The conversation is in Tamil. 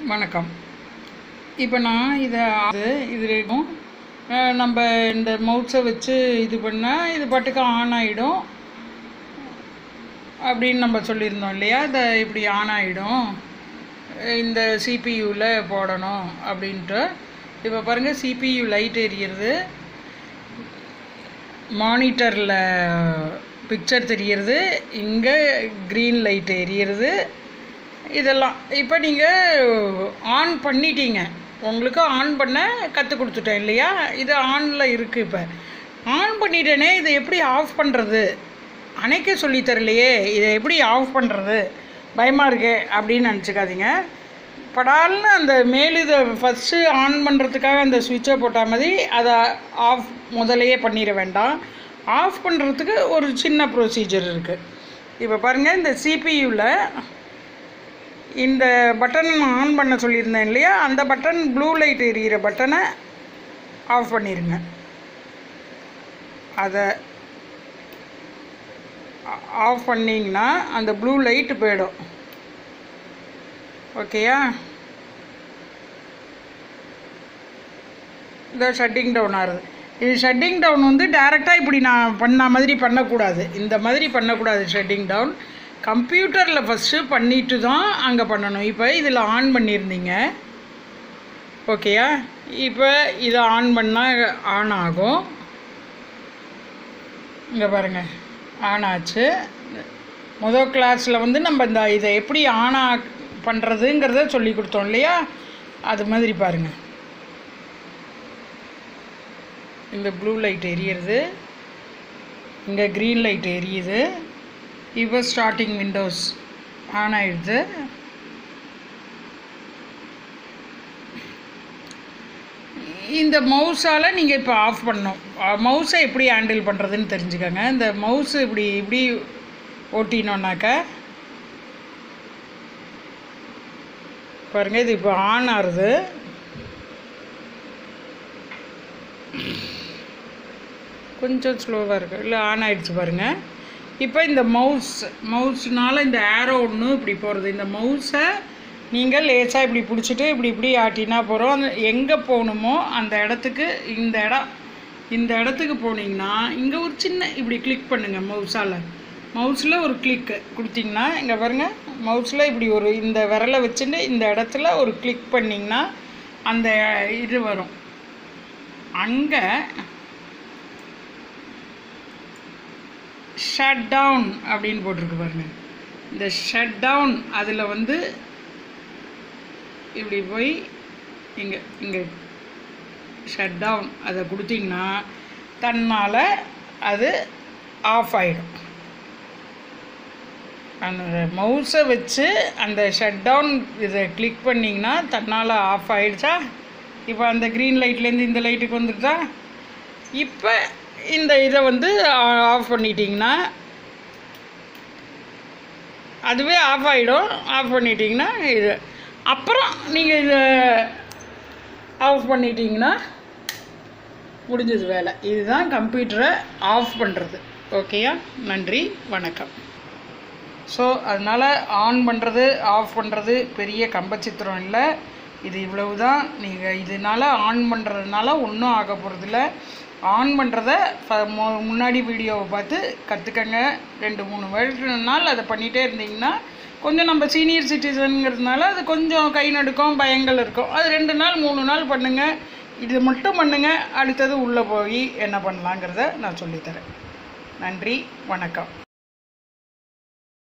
வணக்கம் இப்போ நான் இதை அது இது இருக்கும் அஹ் நம்ம இந்த மவுஸை வச்சு இது பண்ணால் இது பாட்டுக்கு ஆன் ஆகிடும் அப்படின்னு நம்ம சொல்லியிருந்தோம் இல்லையா இதை இப்படி ஆன் ஆகிடும் இந்த சிபியூவில் போடணும் அப்படின்ட்டு இப்போ பாருங்கள் சிபியு லைட் எரியுறது மானிட்டரில் பிக்சர் தெரியறது இங்கே க்ரீன் லைட் எரியுறது இதெல்லாம் இப்போ நீங்கள் ஆன் பண்ணிட்டீங்க உங்களுக்கு ஆன் பண்ண கற்றுக் கொடுத்துட்டேன் இல்லையா இது ஆனில் இருக்குது இப்போ ஆன் பண்ணிட்டேனே இதை எப்படி ஆஃப் பண்ணுறது அணைக்க சொல்லி தரலையே இதை எப்படி ஆஃப் பண்ணுறது பயமாக இருக்கே அப்படின்னு நினச்சிக்காதீங்க படால்னு அந்த மேல் இதை ஃபஸ்ட்டு ஆன் பண்ணுறதுக்காக அந்த சுவிட்சை போட்ட மாதிரி அதை ஆஃப் முதலையே பண்ணிட வேண்டாம் ஆஃப் பண்ணுறதுக்கு ஒரு சின்ன ப்ரொசீஜர் இருக்குது இப்போ பாருங்கள் இந்த சிபியூவில் இந்த பட்டன் ஆன் பண்ண சொல்லியிருந்தேன் இல்லையா அந்த பட்டன் ப்ளூ லைட் எரியிற பட்டனை ஆஃப் பண்ணிடுங்க அதை ஆஃப் பண்ணிங்கன்னா அந்த ப்ளூ லைட்டு போயிடும் ஓகேயா இந்த ஷட்டிங் டவுன் ஆகுது இது ஷட்டிங் டவுன் வந்து டேரெக்டாக இப்படி நான் பண்ண மாதிரி பண்ணக்கூடாது இந்த மாதிரி பண்ணக்கூடாது ஷட்டிங் டவுன் கம்ப்யூட்டரில் ஃபஸ்ட்டு பண்ணிட்டு தான் அங்கே பண்ணணும் இப்போ இதில் ஆன் பண்ணியிருந்தீங்க ஓகேயா இப்போ இதை ஆன் பண்ணால் ஆன் ஆகும் இங்கே பாருங்கள் ஆன் ஆச்சு முதல் கிளாஸில் வந்து நம்ம இந்த இதை எப்படி ஆன் ஆ பண்ணுறதுங்கிறத சொல்லி கொடுத்தோம் இல்லையா அது மாதிரி பாருங்கள் இந்த ப்ளூ லைட் எரியுறது இங்கே க்ரீன் லைட் எரியுது இப்போ ஸ்டார்டிங் விண்டோஸ் ஆன் ஆயிடுது இந்த மவுஸால் நீங்கள் இப்போ ஆஃப் பண்ணணும் மவுஸை எப்படி ஹேண்டில் பண்ணுறதுன்னு தெரிஞ்சுக்கோங்க இந்த மவுஸ் இப்படி இப்படி ஓட்டினோன்னாக்கா பாருங்கள் இது இப்போ ஆன் ஆகுது கொஞ்சம் ஸ்லோவாக இருக்குது இல்லை ஆன் ஆயிடுச்சு பாருங்கள் இப்போ இந்த மவுஸ் மவுஸ்னால இந்த ஏரோ ஒன்று இப்படி போகிறது இந்த மவுஸை நீங்கள் லேசாக இப்படி பிடிச்சிட்டு இப்படி இப்படி ஆட்டினா போகிறோம் அந்த எங்கே போகணுமோ அந்த இடத்துக்கு இந்த இடம் இந்த இடத்துக்கு போனீங்கன்னா இங்கே ஒரு சின்ன இப்படி கிளிக் பண்ணுங்கள் மவுஸால் மவுஸில் ஒரு கிளிக்கு கொடுத்தீங்கன்னா இங்கே பாருங்கள் மவுஸில் இப்படி ஒரு இந்த விரலை வச்சுட்டு இந்த இடத்துல ஒரு கிளிக் பண்ணிங்கன்னா அந்த இது வரும் அங்கே ஷட் டவுன் அப்படின்னு போட்டிருக்கு பாருங்க இந்த ஷட் டவுன் அதில் வந்து இப்படி போய் இங்கே இங்கே ஷட் டவுன் அதை கொடுத்தீங்கன்னா தன்னால் அது ஆஃப் ஆகிடும் அந்த மவுஸை வச்சு அந்த ஷட் டவுன் இதை கிளிக் பண்ணிங்கன்னா தன்னால் ஆஃப் ஆகிடுச்சா இப்போ அந்த க்ரீன் லைட்லேருந்து இந்த லைட்டுக்கு வந்துடுதா இப்போ இந்த இதை வந்து ஆஃப் பண்ணிட்டீங்கன்னா அதுவே ஆஃப் ஆகிடும் ஆஃப் பண்ணிட்டீங்கன்னா இது அப்புறம் நீங்கள் இதை ஆஃப் பண்ணிட்டீங்கன்னா முடிஞ்சது வேலை இதுதான் கம்ப்யூட்டரை ஆஃப் பண்ணுறது ஓகேயா நன்றி வணக்கம் ஸோ அதனால் ஆன் பண்ணுறது ஆஃப் பண்ணுறது பெரிய கம்பச்சித்திரம் இல்லை இது இவ்வளவு தான் நீங்கள் இதனால் ஆன் பண்ணுறதுனால ஒன்றும் ஆக போகிறதில்ல ஆன் பண்ணுறத முன்னாடி வீடியோவை பார்த்து கற்றுக்கங்க ரெண்டு மூணு வருஷ நாள் அதை பண்ணிகிட்டே இருந்தீங்கன்னா கொஞ்சம் நம்ம சீனியர் சிட்டிசனுங்கிறதுனால அது கொஞ்சம் கை நடுக்கம் பயங்கள் இருக்கும் அது ரெண்டு நாள் மூணு நாள் பண்ணுங்கள் இது மட்டும் பண்ணுங்கள் அடுத்தது உள்ளே போய் என்ன பண்ணலாங்கிறத நான் சொல்லித்தரேன் நன்றி வணக்கம்